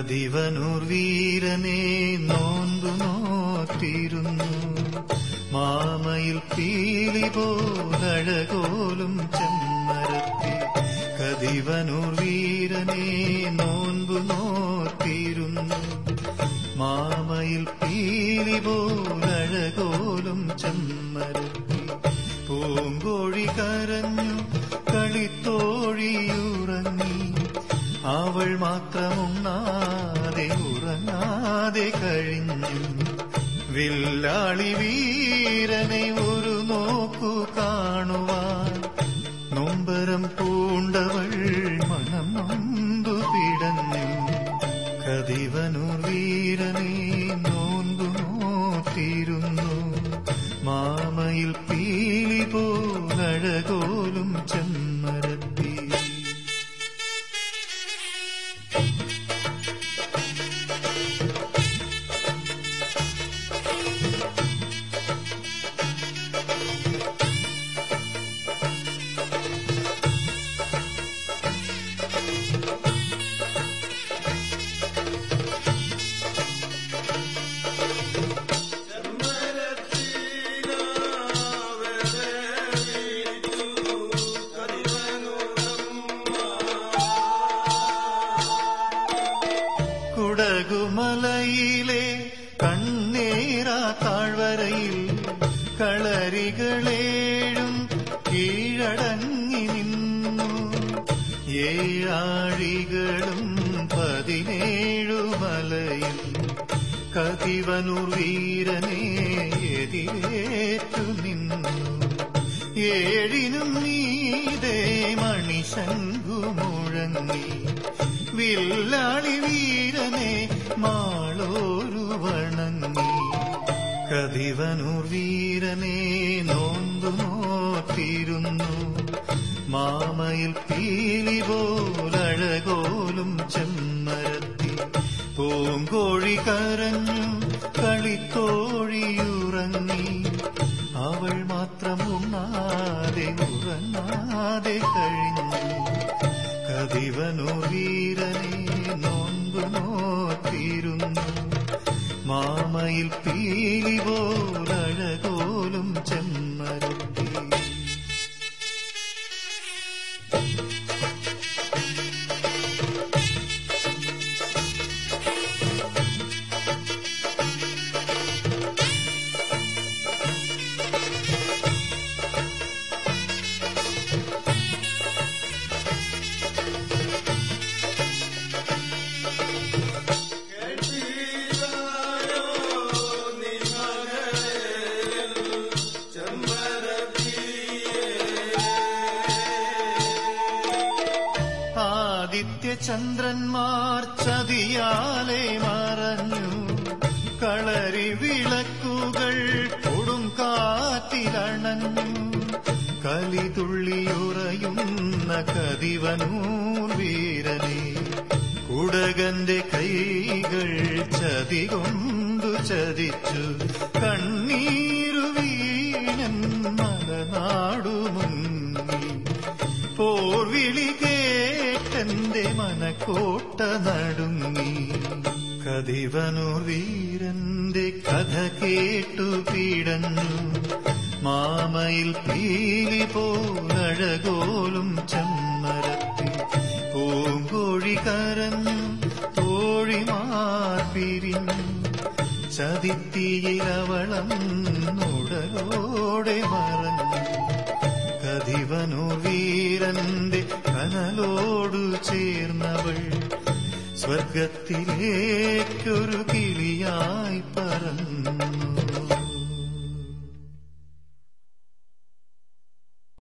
കതിവനൂർ വീരനെ നോന്തു നോത്തിരുന്നു മാമയിൽ പീലി പോലഴകോലും ചെമ്മരത്തി കതിവനൂർ വീരനെ നോൻപു നോത്തിരുന്നു മാമയിൽ പീലി പോലഴകോലും ചെമ്മരത്തി പൂങ്കോഴി കരഞ്ഞു കളിത്തോഴിയുറങ്ങി അവൾ മാത്രമുണ്ണാതെ ഉറങ്ങാതെ കഴിഞ്ഞു വില്ലാളി വീരനെ ഒരു നോക്കു കാണുവാൻ നൊമ്പരം പൂണ്ടവൾ മനം നൊന്തു പിടഞ്ഞു കതിവനൂർ വീരനെ നോന്തു നോത്തിരുന്നു മാമയിൽ പീലി പോലഴകോലും ചെമ്മരത്തി കുടകുമലയിലെ കണ്ണേറാ താഴ്വരയിൽ കളരികളേഴും കീഴടങ്ങി നിന്നു ഏഴാഴികളും പതിനേഴു മലയിൽ കതിവനൂർ വീരനെ എതിരേറ്റു നിന്നു ഏഴിനും നീതേ മണിശങ്കു മുഴങ്ങി വില്ലാളി വീരനെ മാളോരു വണങ്ങി കതിവനൂർ വീരനെ നോന്തു നോത്തിരുന്നു മാമയിൽ പീലി പോലഴകോലും ചെമ്മരത്തി പൂങ്കോഴി കരഞ്ഞു കളിത്തോഴിയുറങ്ങി അവൾ മാത്രം ഉണ്ണാതെ ഉറങ്ങാതെ കഴിഞ്ഞു കതിവനൂർ വീരനെ നോമ്പു നോത്തിരുന്നു മാമയിൽ പീലി പോലഴകോലും ചെമ്മരത്തി ആദിത്യചന്ദ്രന്മാർ ചതിയാലെ മറഞ്ഞു കളരി വിളക്കുകൾ കൊടും കാറ്റിലണഞ്ഞു കലിതുള്ളിയുറയുന്ന കതിവനൂർ വീരനെ കുടകന്റെ കൈകൾ ചതി കൊണ്ടു ചതിച്ചു കണ്ണീരു വീണൻ മലനാടു മുങ്ങി പോർവിളി കേട്ടെന്റെ മനക്കോട്ട നടുങ്ങി കതിവനൂർ വീരന്റെ കഥ കേട്ടു പീടഞ്ഞു മാമയിൽ പീലി പോലഴകോലും ചെമ്മരത്തി പൂങ്കോഴി കരഞ്ഞു തോഴിമാർ പിരിഞ്ഞു ചതിത്തിയിലവളം നുടലോടെ മറഞ്ഞു കതിവനൂർ വീരന്റെ കനലോടു ചേർന്നവൾ സ്വർഗത്തിലേക്കൊരു കിളിയായി പറന്നു